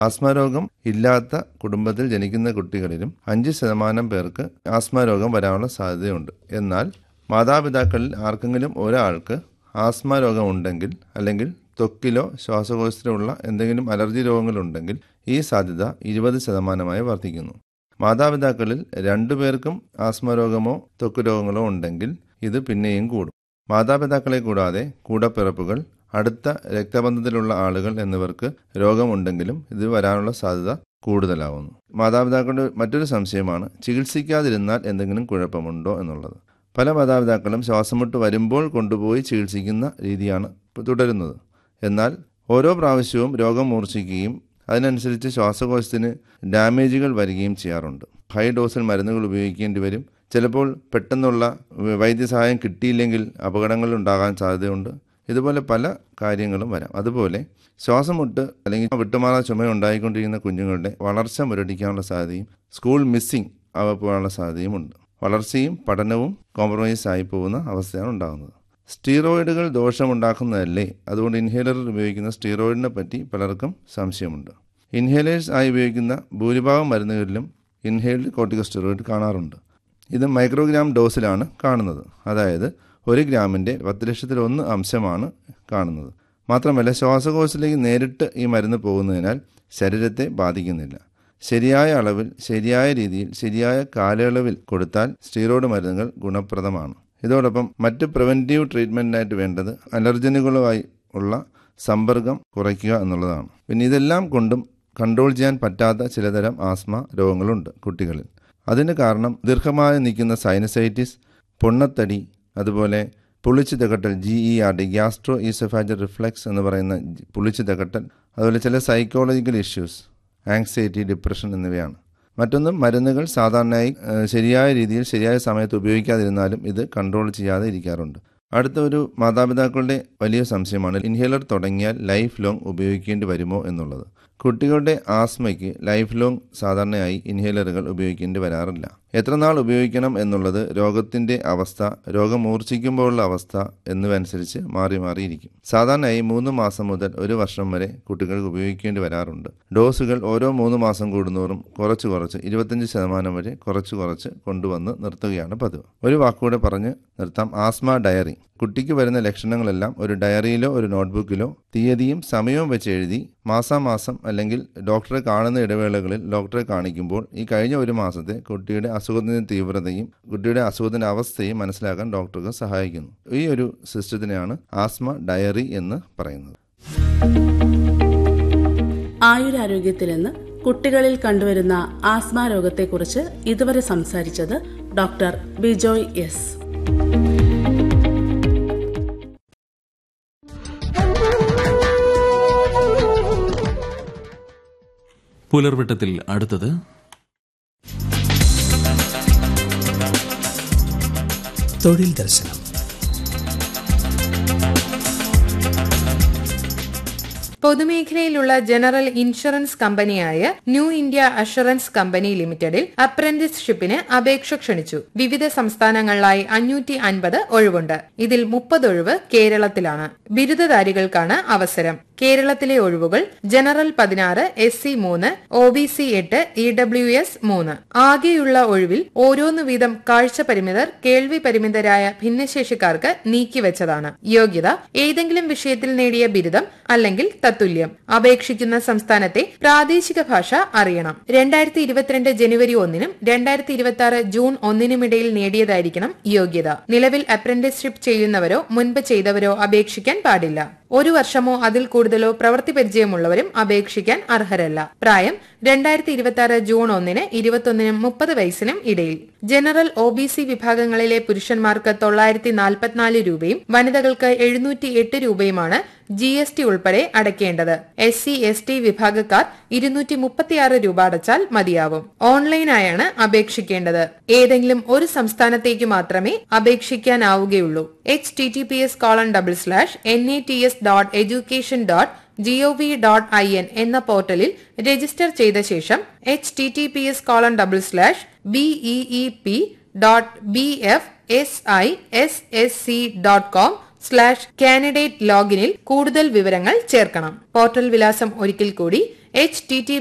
asthma രോഗം ഇല്ലാത്ത കുടുംബത്തിൽ ജനിക്കുന്ന കുട്ടികളിലും അഞ്ച് ശതമാനം പേർക്ക് ആസ്മ രോഗം വരാനുള്ള സാധ്യതയുണ്ട് എന്നാൽ മാതാപിതാക്കളിൽ ആർക്കെങ്കിലും ഒരാൾക്ക് ആസ്മ രോഗം ഉണ്ടെങ്കിൽ അല്ലെങ്കിൽ ത്വക്കിലോ ശ്വാസകോശത്തിലോ ഉള്ള എന്തെങ്കിലും അലർജി രോഗങ്ങളുണ്ടെങ്കിൽ ഈ സാധ്യത ഇരുപത് ശതമാനമായി വർദ്ധിക്കുന്നു മാതാപിതാക്കളിൽ രണ്ടു പേർക്കും ആസ്മ രോഗമോ ത്വക്ക് രോഗങ്ങളോ ഉണ്ടെങ്കിൽ ഇത് പിന്നെയും കൂടും മാതാപിതാക്കളെ കൂടാതെ കൂടപ്പിറപ്പുകൾ അടുത്ത രക്തബന്ധത്തിലുള്ള ആളുകൾ എന്നിവർക്ക് രോഗമുണ്ടെങ്കിലും ഇത് വരാനുള്ള സാധ്യത കൂടുതലാവുന്നു മാതാപിതാക്കളുടെ മറ്റൊരു സംശയമാണ് ചികിത്സിക്കാതിരുന്നാൽ എന്തെങ്കിലും കുഴപ്പമുണ്ടോ എന്നുള്ളത് പല മാതാപിതാക്കളും ശ്വാസമുട്ട് വരുമ്പോൾ കൊണ്ടുപോയി ചികിത്സിക്കുന്ന രീതിയാണ് തുടരുന്നത് എന്നാൽ ഓരോ പ്രാവശ്യവും രോഗം മൂർച്ഛിക്കുകയും അതിനനുസരിച്ച് ശ്വാസകോശത്തിന് ഡാമേജുകൾ വരികയും ചെയ്യാറുണ്ട് ഹൈ ഡോസിൽ മരുന്നുകൾ ഉപയോഗിക്കേണ്ടി വരും ചിലപ്പോൾ പെട്ടെന്നുള്ള വൈദ്യസഹായം കിട്ടിയില്ലെങ്കിൽ അപകടങ്ങൾ ഉണ്ടാകാൻ സാധ്യതയുണ്ട് ഇതുപോലെ പല കാര്യങ്ങളും വരാം അതുപോലെ ശ്വാസമുട്ട് അല്ലെങ്കിൽ വിട്ടുമാറാ ചുമ ഉണ്ടായിക്കൊണ്ടിരിക്കുന്ന കുഞ്ഞുങ്ങളുടെ വളർച്ച മുരടിക്കാനുള്ള സാധ്യതയും സ്കൂൾ മിസ്സിംഗ് അവ പോകാനുള്ള സാധ്യതയും ഉണ്ട് വളർച്ചയും പഠനവും കോംപ്രമൈസ് ആയി പോകുന്ന അവസ്ഥയാണ് ഉണ്ടാകുന്നത് സ്റ്റീറോയിഡുകൾ ദോഷമുണ്ടാക്കുന്നതല്ലേ അതുകൊണ്ട് ഇൻഹേലറിൽ ഉപയോഗിക്കുന്ന സ്റ്റീറോയിഡിനെ പറ്റി പലർക്കും സംശയമുണ്ട് ഇൻഹേലേഴ്സ് ആയി ഉപയോഗിക്കുന്ന ഭൂരിഭാഗം മരുന്നുകളിലും ഇൻഹേൽഡ് കോർട്ടിക്കോസ്റ്റീറോയിഡ് കാണാറുണ്ട് ഇത് മൈക്രോഗ്രാം ഡോസിലാണ് കാണുന്നത് അതായത് ഒരു ഗ്രാമിൻ്റെ പത്ത് ലക്ഷത്തിൽ ഒന്ന് അംശമാണ് കാണുന്നത് മാത്രമല്ല ശ്വാസകോശത്തിലേക്ക് നേരിട്ട് ഈ മരുന്ന് പോകുന്നതിനാൽ ശരീരത്തെ ബാധിക്കുന്നില്ല ശരിയായ അളവിൽ ശരിയായ രീതിയിൽ ശരിയായ കാലയളവിൽ കൊടുത്താൽ സ്റ്റീറോയിഡ് മരുന്നുകൾ ഗുണപ്രദമാണ് ഇതോടൊപ്പം മറ്റ് പ്രിവെൻറ്റീവ് ട്രീറ്റ്മെൻറ്റിനായിട്ട് വേണ്ടത് അലർജനുകളുമായി ഉള്ള സമ്പർക്കം കുറയ്ക്കുക എന്നുള്ളതാണ് പിന്നെ ഇതെല്ലാം കൊണ്ടും കൺട്രോൾ ചെയ്യാൻ പറ്റാത്ത ചിലതരം ആസ്മ രോഗങ്ങളുണ്ട് കുട്ടികളിൽ അതിന് കാരണം ദീർഘമായി നിൽക്കുന്ന സൈനസൈറ്റിസ് പൊണ്ണത്തടി അതുപോലെ പുളിച്ചു തകട്ടൽ G E R D gastro oesophageal reflux എന്ന് പറയുന്ന പുളിച്ചു തകട്ടൽ അതുപോലെ ചില സൈക്കോളജിക്കൽ ഇഷ്യൂസ് ആങ്സൈറ്റി ഡിപ്രഷൻ എന്നിവയാണ് മറ്റൊന്നും മരുന്നുകൾ സാധാരണയായി ശരിയായ രീതിയിൽ ശരിയായ സമയത്ത് ഉപയോഗിക്കാതിരുന്നാലും ഇത് കൺട്രോൾ ചെയ്യാതെ ഇരിക്കാറുണ്ട് അടുത്ത ഒരു മാതാപിതാക്കളുടെ വലിയ സംശയമാണ് ഇൻഹേലർ തുടങ്ങിയാൽ ലൈഫ് ലോങ് ഉപയോഗിക്കേണ്ടി വരുമോ എന്നുള്ളത് കുട്ടികളുടെ ആസ്മയ്ക്ക് ലൈഫ് ലോങ് സാധാരണയായി ഇൻഹേലറുകൾ ഉപയോഗിക്കേണ്ടി വരാറില്ല എത്ര നാൾ ഉപയോഗിക്കണം എന്നുള്ളത് രോഗത്തിന്റെ അവസ്ഥ രോഗം മൂർച്ഛിക്കുമ്പോഴുള്ള അവസ്ഥ എന്നിവ മാറി മാറിയിരിക്കും സാധാരണയായി മൂന്ന് മാസം മുതൽ ഒരു വർഷം വരെ കുട്ടികൾക്ക് ഉപയോഗിക്കേണ്ടി വരാറുണ്ട് ഡോസുകൾ ഓരോ മൂന്ന് മാസം കൂടുന്നോറും കുറച്ച് കുറച്ച് ഇരുപത്തഞ്ച് ശതമാനം വരെ കുറച്ച് കുറച്ച് കൊണ്ടുവന്ന് നിർത്തുകയാണ് പതിവ് ഒരു വാക്കുകൂടെ പറഞ്ഞ് നിർത്താം ആസ്മ ഡയറി കുട്ടിക്ക് വരുന്ന ലക്ഷണങ്ങളെല്ലാം ഒരു ഡയറിയിലോ ഒരു നോട്ട്ബുക്കിലോ തീയതിയും സമയവും വെച്ച് എഴുതി മാസാമാസം അല്ലെങ്കിൽ ഡോക്ടറെ കാണുന്ന ഇടവേളകളിൽ ഡോക്ടറെ കാണിക്കുമ്പോൾ ഈ കഴിഞ്ഞ ഒരു മാസത്തെ കുട്ടിയുടെ അസുഖത്തിന്റെ തീവ്രതയും കുട്ടിയുടെ അസുഖത്തിന്റെ അവസ്ഥയും മനസ്സിലാക്കാൻ ഡോക്ടർക്ക് സഹായിക്കുന്നു ഈ ഒരു സിസ്റ്റത്തിനെയാണ് ആസ്മ ഡയറി എന്ന് പറയുന്നത് ആയുരാരോഗ്യത്തിൽ നിന്ന് കുട്ടികളിൽ കണ്ടുവരുന്ന ആസ്മ രോഗത്തെക്കുറിച്ച് ഇതുവരെ സംസാരിച്ചത് ഡോക്ടർ ബിജോയ് എസ് പുലർവട്ടത്തിൽ അടുത്തത് തൊഴിൽ ദർശനം പൊതുമേഖലയിലുള്ള general insurance company new India assurance company ലിമിറ്റഡിൽ അപ്രന്റീസ്ഷിപ്പിന് അപേക്ഷ ക്ഷണിച്ചു വിവിധ സംസ്ഥാനങ്ങളിലായി അഞ്ഞൂറ്റി അൻപത് ഒഴിവുണ്ട് ഇതിൽ മുപ്പത് ഒഴിവ് കേരളത്തിലാണ് ബിരുദധാരികൾക്കാണ് അവസരം കേരളത്തിലെ ഒഴിവുകൾ ജനറൽ പതിനാറ് എസ് സി മൂന്ന് ഒ ബി സി എട്ട് ഇ ഡബ്ല്യു എസ് മൂന്ന് ആകെയുള്ള ഒഴിവിൽ ഓരോന്ന് വീതം കാഴ്ച പരിമിതർ കേൾവി പരിമിതരായ ഭിന്നശേഷിക്കാർക്ക് നീക്കിവെച്ചതാണ് യോഗ്യത ഏതെങ്കിലും വിഷയത്തിൽ നേടിയ ബിരുദം അല്ലെങ്കിൽ തത്തുല്യം അപേക്ഷിക്കുന്ന സംസ്ഥാനത്തെ പ്രാദേശിക ഭാഷ അറിയണം രണ്ടായിരത്തി ഇരുപത്തിരണ്ട് ജനുവരി ഒന്നിനും രണ്ടായിരത്തി ഇരുപത്തി ആറ് ജൂൺ ഒന്നിനുമിടയിൽ നേടിയതായിരിക്കണം യോഗ്യത നിലവിൽ അപ്രന്റീസ്ഷിപ്പ് ചെയ്യുന്നവരോ മുൻപ് ചെയ്തവരോ അപേക്ഷിക്കാൻ പാടില്ല ഒരു വർഷമോ അതിൽ കൂടുതലോ പ്രവൃത്തി പരിചയമുള്ളവരും അപേക്ഷിക്കാൻ അർഹരല്ല പ്രായം രണ്ടായിരത്തി ഇരുപത്തി ആറ് ജൂൺ ഒന്നിന് ഇരുപത്തൊന്നിനും മുപ്പത് വയസ്സിനും ഇടയിൽ ജനറൽ ഒ ബി സി വിഭാഗങ്ങളിലെ പുരുഷന്മാർക്ക് തൊള്ളായിരത്തി നാൽപ്പത്തിനാല് രൂപയും വനിതകൾക്ക് എഴുന്നൂറ്റി എട്ട് രൂപയുമാണ് ജി എസ് ടി ഉൾപ്പെടെ അടയ്ക്കേണ്ടത് എസ് സി എസ് ടി വിഭാഗക്കാർ ഇരുന്നൂറ്റി മുപ്പത്തിയാറ് രൂപ അടച്ചാൽ മതിയാവും ഓൺലൈനായാണ് അപേക്ഷിക്കേണ്ടത് ഏതെങ്കിലും ഒരു സംസ്ഥാനത്തേക്ക് മാത്രമേ അപേക്ഷിക്കാനാവുകയുള്ളൂ H T T P S colon double slash N A T S dot education dot G O V dot I N എന്ന പോർട്ടലിൽ രജിസ്റ്റർ ചെയ്ത ശേഷം H T T P S colon double slash B E E P dot B F S I S S C dot com slash candidate ലോഗിനിൽ കൂടുതൽ വിവരങ്ങൾ ചേർക്കണം portal വിലാസം ഒരിക്കൽ കൂടി എച്ച് ടി ടി